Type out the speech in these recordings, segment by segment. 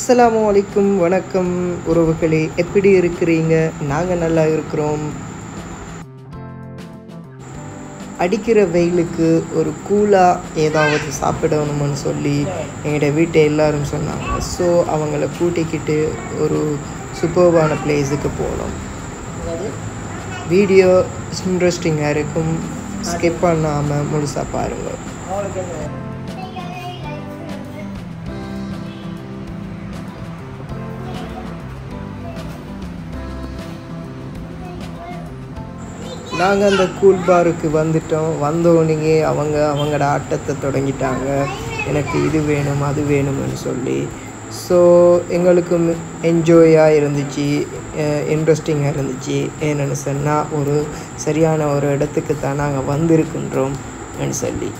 அஸ்ஸலாமு அலைக்கும் வணக்கம் உறவுகளே எப்படி இருக்கிறீங்க நாங்கள் நல்லா இருக்கிறோம் அடிக்கிற வெயிலுக்கு ஒரு கூலாக ஏதாவது சாப்பிடணும்னு சொல்லி எங்களோட வீட்டை எல்லாரும் சொன்னாங்க ஸோ அவங்கள கூட்டிக்கிட்டு ஒரு சூப்பர்வான பிளேஸுக்கு போனோம் வீடியோ இன்ட்ரெஸ்டிங்காக இருக்கும் ஸ்கிப் பண்ணாமல் முழுசாக பாருங்கள் நாங்கள் அந்த கூல் பாருக்கு வந்துட்டோம் வந்தோடனே அவங்க அவங்களோட ஆட்டத்தை தொடங்கிட்டாங்க எனக்கு இது வேணும் அது வேணும்னு சொல்லி ஸோ எங்களுக்கும் என்ஜாயாக இருந்துச்சு இன்ட்ரெஸ்டிங்காக இருந்துச்சு ஏன்னு சொன்னால் ஒரு சரியான ஒரு இடத்துக்கு தான் நாங்கள் வந்திருக்கின்றோம் சொல்லி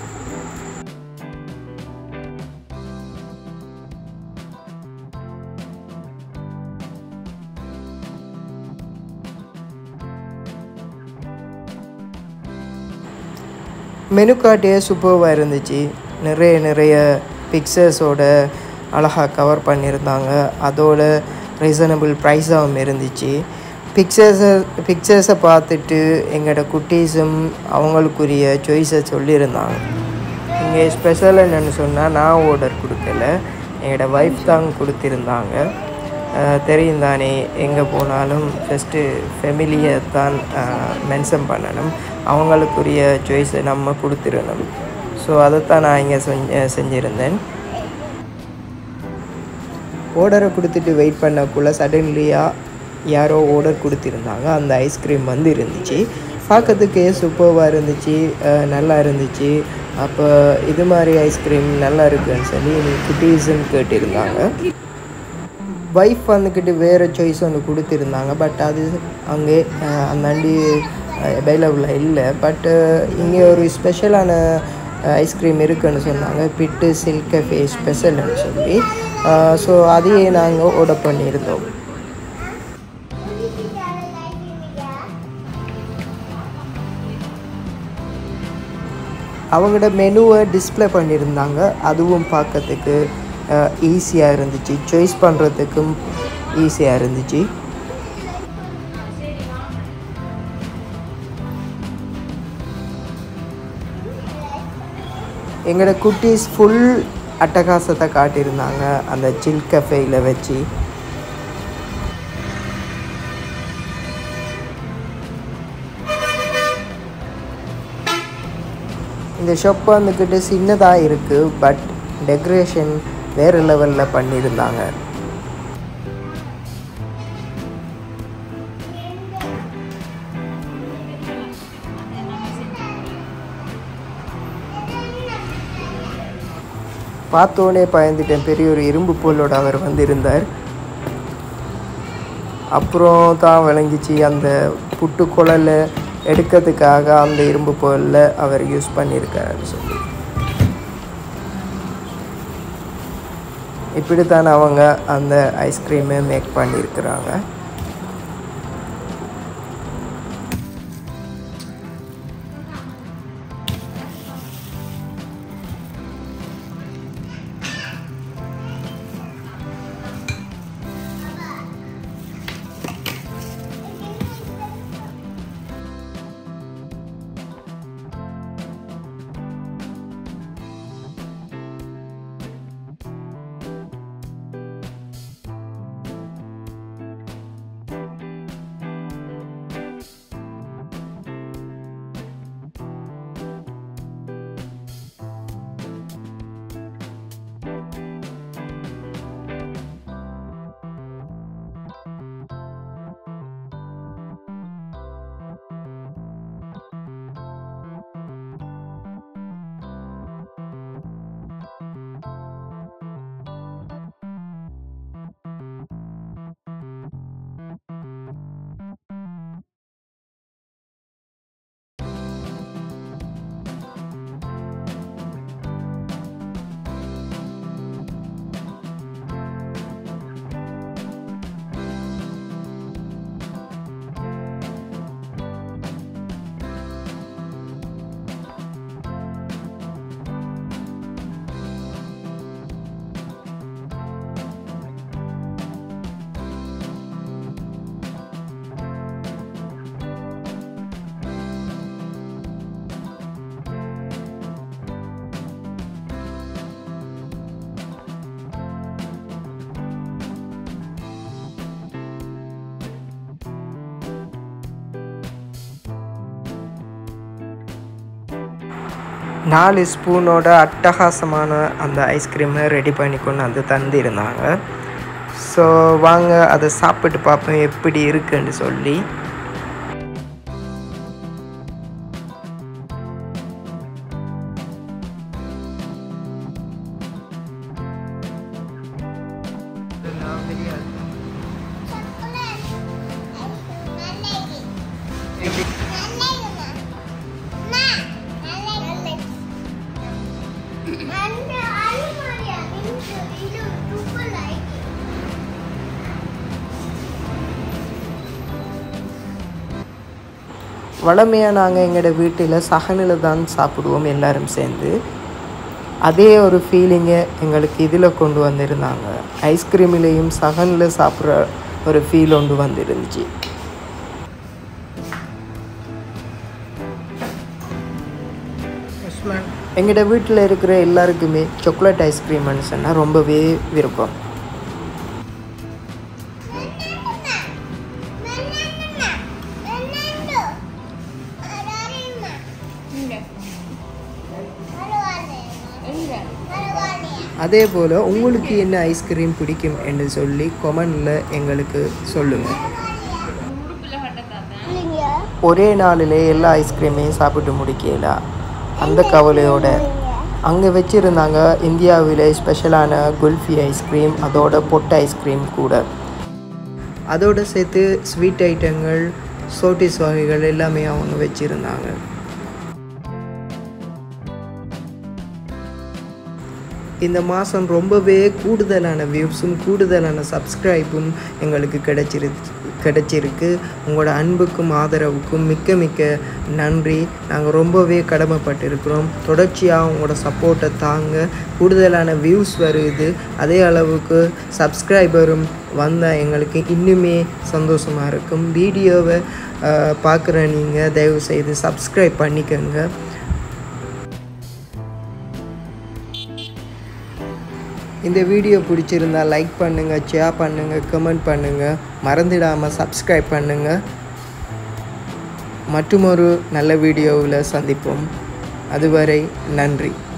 மெனு கார்டே சூப்பர்வாக இருந்துச்சு நிறைய நிறைய பிக்சர்ஸோட அழகாக கவர் பண்ணியிருந்தாங்க அதோட ரீசனபிள் ப்ரைஸாகவும் இருந்துச்சு பிக்சர்ஸை பிக்சர்ஸை பார்த்துட்டு எங்களோட குட்டீஸும் அவங்களுக்குரிய சாய்ஸை சொல்லியிருந்தாங்க இங்கே ஸ்பெஷல் என்னென்னு சொன்னால் நான் ஆர்டர் கொடுக்கல என்னோட ஒய்ஃப் தான் கொடுத்திருந்தாங்க தெரியும் தானே எங்கே போனாலும் ஃபஸ்ட்டு ஃபெமிலியை தான் மென்ஷன் பண்ணணும் அவங்களுக்குரிய சாய்ஸை நம்ம கொடுத்துடணும் ஸோ அதைத்தான் நான் இங்கே செஞ்ச செஞ்சுருந்தேன் ஆர்டரை கொடுத்துட்டு வெயிட் பண்ணக்குள்ளே சடன்லியாக யாரோ ஆர்டர் கொடுத்துருந்தாங்க அந்த ஐஸ்கிரீம் வந்து இருந்துச்சு பார்க்கறதுக்கே சூப்பர்வாக இருந்துச்சு நல்லா இருந்துச்சு அப்போ இது மாதிரி ஐஸ்கிரீம் நல்லா இருக்குன்னு சொல்லி குட்டீஸுன்னு கேட்டிருந்தாங்க ஒய்ஃப் வந்துக்கிட்டு வேறு சாய்ஸ் ஒன்று கொடுத்துருந்தாங்க பட் அது அங்கே அந்த அண்டி அவைலபிளாக இல்லை பட்டு இங்கே ஒரு ஸ்பெஷலான ஐஸ்கிரீம் இருக்குன்னு சொன்னாங்க பிட்டு சில்க் கஃபே ஸ்பெஷல்னு சொல்லி ஸோ அதையே நாங்கள் ஆர்டர் பண்ணியிருந்தோம் அவங்களோட மெனுவை டிஸ்பிளே பண்ணியிருந்தாங்க அதுவும் பார்க்கறதுக்கு ஈஸியாக இருந்துச்சு சாய்ஸ் பண்ணுறதுக்கும் ஈஸியாக இருந்துச்சு எங்களோட குட்டீஸ் ஃபுல் அட்டகாசத்தை காட்டியிருந்தாங்க அந்த சில் கஃபேயில் வச்சு இந்த ஷாப் வந்துக்கிட்டு சின்னதாக இருக்குது பட் டெக்கரேஷன் வேறு லெவலில் பண்ணியிருந்தாங்க பார்த்தோன்னே பயந்துட்டேன் பெரிய ஒரு இரும்பு பொருளோட அவர் வந்திருந்தார் அப்புறம் தான் விளங்கிச்சு அந்த புட்டு குழலை எடுக்கிறதுக்காக அந்த இரும்பு பொருளில் அவர் யூஸ் பண்ணியிருக்காருன்னு சொல்லி இப்படித்தான் அவங்க அந்த ஐஸ்கிரீமை மேக் பண்ணியிருக்கிறாங்க நாலு ஸ்பூனோட அட்டகாசமான அந்த ஐஸ்கிரீமை ரெடி பண்ணி கொண்டு வந்து தந்திருந்தாங்க ஸோ வாங்க அதை சாப்பிட்டு பார்ப்போம் எப்படி இருக்குன்னு சொல்லி வளமையாக நாங்கள் எங்களோட வீட்டில் சகனில் தான் சாப்பிடுவோம் எல்லாரும் சேர்ந்து அதே ஒரு ஃபீலிங்கை எங்களுக்கு இதில் கொண்டு வந்திருந்தாங்க ஐஸ்கிரீமிலையும் சகனில் சாப்பிட்ற ஒரு ஃபீல் ஒன்று வந்துருந்துச்சு எங்களோட வீட்டில் இருக்கிற எல்லாருக்குமே சாக்லேட் ஐஸ்கிரீம்னு சொன்னால் ரொம்பவே விருப்பம் அதே போல் உங்களுக்கு என்ன ஐஸ்கிரீம் பிடிக்கும் என்று சொல்லி கொமெண்டில் எங்களுக்கு சொல்லுங்கள் ஒரே நாளில் எல்லா ஐஸ்கிரீமையும் சாப்பிட்டு முடிக்கல அந்த கவலையோட அங்கே வச்சுருந்தாங்க இந்தியாவிலே ஸ்பெஷலான குல்ஃபி ஐஸ்கிரீம் அதோட பொட்டை ஐஸ்கிரீம் கூட அதோடு சேர்த்து ஸ்வீட் ஐட்டங்கள் சோட்டிஸ் வகைகள் எல்லாமே அவங்க வச்சுருந்தாங்க இந்த மாதம் ரொம்பவே கூடுதலான வியூஸும் கூடுதலான சப்ஸ்கிரைபும் எங்களுக்கு கிடைச்சிரு கிடைச்சிருக்கு உங்களோட அன்புக்கும் ஆதரவுக்கும் மிக்க மிக்க நன்றி நாங்கள் ரொம்பவே கடமைப்பட்டிருக்கிறோம் தொடர்ச்சியாக உங்களோட சப்போர்ட்டை தாங்க கூடுதலான வியூஸ் வருது அதே அளவுக்கு சப்ஸ்கிரைபரும் வந்தால் எங்களுக்கு இன்னுமே சந்தோஷமாக இருக்கும் வீடியோவை பார்க்குற நீங்கள் தயவுசெய்து சப்ஸ்கிரைப் பண்ணிக்கோங்க இந்த வீடியோ பிடிச்சிருந்தா லைக் பண்ணுங்கள் ஷேர் பண்ணுங்கள் கமெண்ட் பண்ணுங்கள் மறந்துடாமல் சப்ஸ்கிரைப் பண்ணுங்கள் மற்றொரு நல்ல வீடியோவில் சந்திப்போம் அதுவரை நன்றி